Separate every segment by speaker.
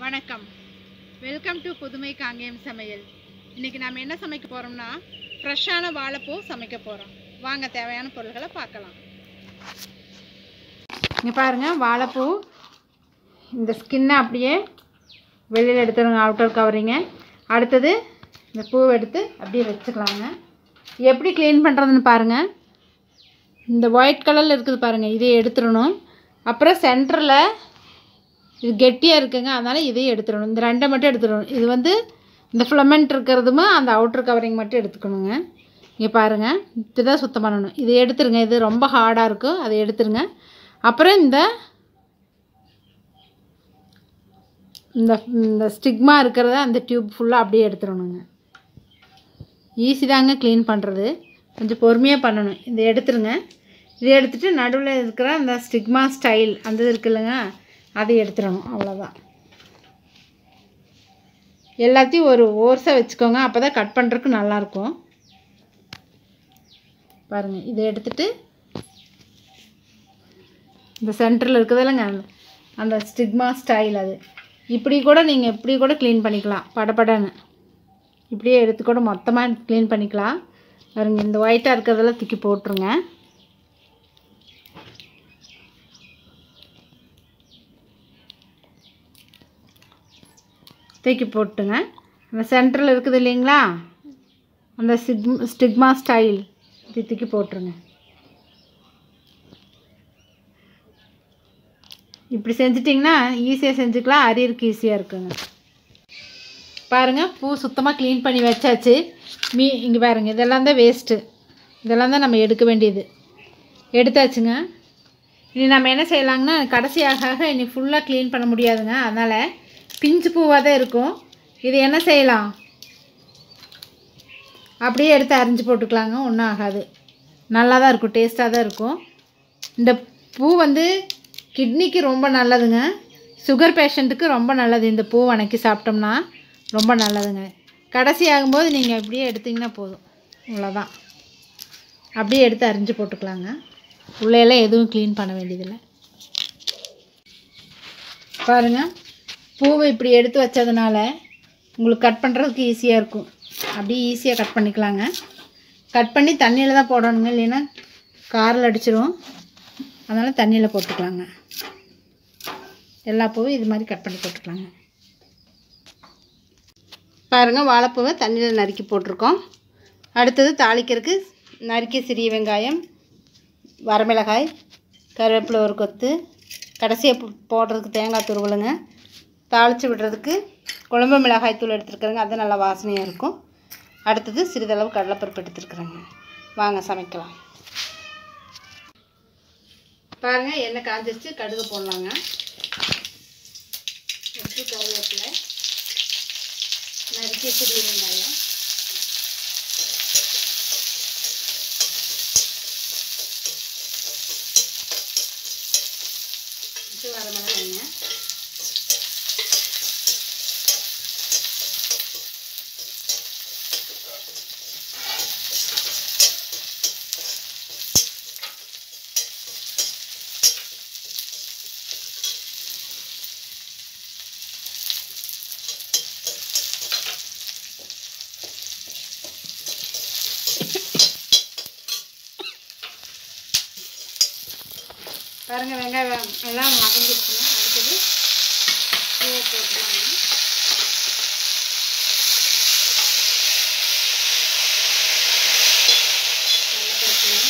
Speaker 1: வணக்கம் welcome to புதுமை காங்கேயம் சமையல் இன்னைக்கு நாம் என்ன சமைக்க போகிறோம்னா ஃப்ரெஷ்ஷான வாழைப்பூ சமைக்க போகிறோம் வாங்க தேவையான பொருள்களை பார்க்கலாம் இங்கே பாருங்கள் வாழைப்பூ இந்த ஸ்கின்னை அப்படியே வெளியில் எடுத்துருங்க அவுட்டர் கவரிங்க அடுத்தது இந்த பூவை எடுத்து அப்படியே வச்சுக்கலாங்க எப்படி க்ளீன் பண்ணுறதுன்னு பாருங்கள் இந்த ஒயிட் கலரில் இருக்குது பாருங்கள் இதை எடுத்துடணும் அப்புறம் சென்டரில் இது கெட்டியாக இருக்குங்க அதனால் இதையும் எடுத்துடணும் இந்த ரெண்டை மட்டும் எடுத்துடணும் இது வந்து இந்த ஃபிலமெண்ட் இருக்கிறதுமே அந்த அவுட்டர் கவரிங் மட்டும் எடுத்துக்கணுங்க இங்கே பாருங்கள் இதுதான் சுத்தம் பண்ணணும் இதை எடுத்துருங்க இது ரொம்ப ஹார்டாக இருக்கும் அதை எடுத்துருங்க அப்புறம் இந்த இந்த இந்த ஸ்டிக்மா இருக்கிறத அந்த டியூப் ஃபுல்லாக அப்படியே எடுத்துடணுங்க ஈஸி தாங்க க்ளீன் பண்ணுறது கொஞ்சம் பொறுமையாக பண்ணணும் இதை எடுத்துருங்க இதை எடுத்துகிட்டு நடுவில் இருக்கிற அந்த ஸ்டிக்மா ஸ்டைல் அந்த இது இருக்கு இல்லைங்க அதை எடுத்துடணும் அவ்வளோதான் எல்லாத்தையும் ஒரு ஓர்ஸாக வச்சுக்கோங்க அப்போ தான் கட் பண்ணுறதுக்கு நல்லாயிருக்கும் பாருங்கள் இதை எடுத்துட்டு இந்த சென்டரில் இருக்குது இல்லைங்க அந்த அந்த ஸ்டிக்மா ஸ்டைல் அது இப்படி கூட நீங்கள் இப்படி கூட க்ளீன் பண்ணிக்கலாம் படபடன்னு இப்படியே எடுத்து கூட மொத்தமாக க்ளீன் பண்ணிக்கலாம் பாருங்க இந்த ஒயிட்டாக இருக்கிறதெல்லாம் தூக்கி போட்டுருங்க தூக்கி போட்டுங்க அந்த சென்டரில் இருக்குது இல்லைங்களா அந்த சிக் ஸ்டிக்மா ஸ்டைல் இது தூக்கி போட்டுருங்க இப்படி செஞ்சிட்டிங்கன்னா ஈஸியாக செஞ்சுக்கலாம் அரியருக்கு ஈஸியாக இருக்குங்க பாருங்கள் பூ சுத்தமாக க்ளீன் பண்ணி வச்சாச்சு மீ இங்கே பாருங்கள் இதெல்லாம் தான் வேஸ்ட்டு இதெல்லாம் தான் நம்ம எடுக்க வேண்டியது எடுத்தாச்சுங்க இனி நம்ம என்ன செய்யலாங்கன்னா கடைசியாக ஆக இனி ஃபுல்லாக க்ளீன் பண்ண முடியாதுங்க அதனால் பிஞ்சு பூவாக தான் இருக்கும் இது என்ன செய்யலாம் அப்படியே எடுத்து அரிஞ்சு போட்டுக்கலாங்க ஒன்றும் ஆகாது நல்லா தான் இருக்கும் டேஸ்ட்டாக தான் இருக்கும் இந்த பூ வந்து கிட்னிக்கு ரொம்ப நல்லதுங்க சுகர் பேஷண்ட்டுக்கு ரொம்ப நல்லது இந்த பூ வணக்கி சாப்பிட்டோம்னா ரொம்ப நல்லதுங்க கடைசி ஆகும்போது நீங்கள் அப்படியே எடுத்திங்கன்னா போதும் இவ்வளோதான் அப்படியே எடுத்து அரிஞ்சு போட்டுக்கலாங்க உள்ளேயெல்லாம் எதுவும் க்ளீன் பண்ண வேண்டியதில்லை பாருங்கள் பூவை இப்படி எடுத்து வச்சதுனால உங்களுக்கு கட் பண்ணுறதுக்கு ஈஸியாக இருக்கும் அப்படியே ஈஸியாக கட் பண்ணிக்கலாங்க கட் பண்ணி தண்ணியில் தான் போடணுங்க இல்லைன்னா காரில் அடிச்சிரும் அதனால் தண்ணியில் போட்டுக்கலாங்க எல்லா பூவும் இது மாதிரி கட் பண்ணி போட்டுக்கலாங்க பாருங்கள் வாழைப்பூவை தண்ணியில் நறுக்கி போட்டிருக்கோம் அடுத்தது தாளிக்கிறதுக்கு நறுக்கிய சிறிய வெங்காயம் வரமிளகாய் கருவேப்பிலை ஒரு கொத்து கடைசியாக போ- போடுறதுக்கு தேங்காய் துருவலுங்க தாளித்து விடுறதுக்கு குழம்பு மிளகாய் தூள் எடுத்துருக்குறேங்க அது நல்லா வாசனையாக இருக்கும் அடுத்தது சிறிதளவு கடலைப்பருப்பு எடுத்துருக்குறேங்க வாங்க சமைக்கலாம் பாருங்கள் எண்ணெய் காஞ்சிச்சு கடுகு போடலாங்க அடுத்து கருவேப்பிலை நறுக்கிய சிறிய வெங்காயம் இது வர மிளகாய்ங்க பாருங்க வெங்காயம் எல்லாம் மகந்துருச்சுங்க அடுத்தது பூவை போட்டுருவாங்க கடலைப்பருப்புங்க.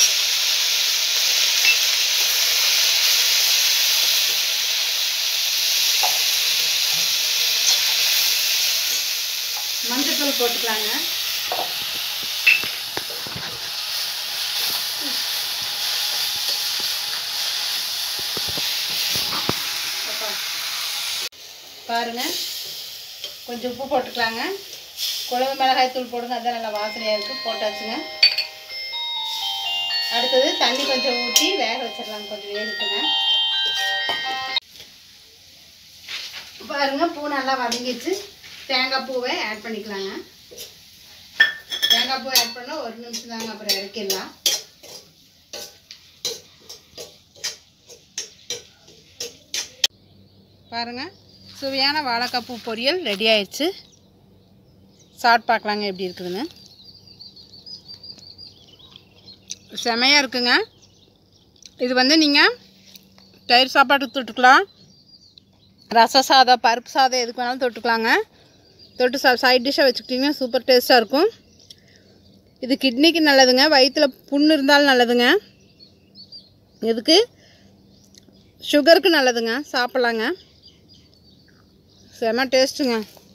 Speaker 1: மஞ்சத்தூள் போட்டுக்கலாங்க அப்பா. பாருங்க கொஞ்சம் உப்பு போட்டுக்கலாங்க குழம்பு மிளகாய் தூள் போடுங்க அதான் நல்லா வாசனையாக இருக்குது போட்டாச்சுங்க அடுத்தது தண்ணி கொஞ்சம் ஊற்றி வேக வச்சிடலாம் கொஞ்சம் வேகட்டுங்க பாருங்க பூ நல்லா வதங்கிச்சு தேங்காய் பூவை ஆட் பண்ணிக்கலாங்க தேங்காய் பூ ஆட் பண்ணால் ஒரு நிமிஷம் தாங்க அப்புறம் இறக்கிடலாம் பாருங்க சுவையான வாழைக்காய் பூ பொரியல் ரெடி ஆயிடுச்சு சாப்பிட்டு பார்க்கலாங்க எப்படி இருக்குதுன்னு செமையாக இருக்குங்க இது வந்து நீங்கள் தயிர் சாப்பாட்டுக்கு தொட்டுக்கலாம் ரச சாதம் பருப்பு சாதம் எதுக்கு வேணாலும் தொட்டுக்கலாங்க தொட்டு சா சைட் டிஷ்ஷாக வச்சுக்கிட்டிங்கன்னா சூப்பர் டேஸ்ட்டாக இருக்கும் இது கிட்னிக்கு நல்லதுங்க வயிற்றில் புண்ணு இருந்தாலும் நல்லதுங்க எதுக்கு சுகருக்கு நல்லதுங்க சாப்பிட்லாங்க செம டேஸ்ட்டுங்க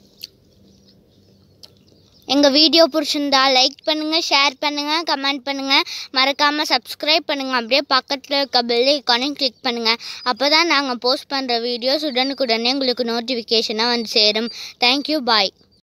Speaker 2: எங்கள் வீடியோ பிடிச்சிருந்தா லைக் பண்ணுங்கள் ஷேர் பண்ணுங்கள் கமெண்ட் பண்ணுங்கள் மறக்காமல் சப்ஸ்கிரைப் பண்ணுங்கள் அப்படியே பக்கத்தில் இருக்க பெல் ஐக்கானையும் கிளிக் பண்ணுங்கள் அப்போ தான் நாங்கள் போஸ்ட் பண்ணுற வீடியோஸ் உடனுக்குடனே உங்களுக்கு நோட்டிஃபிகேஷனாக வந்து சேரும் தேங்க்யூ பாய்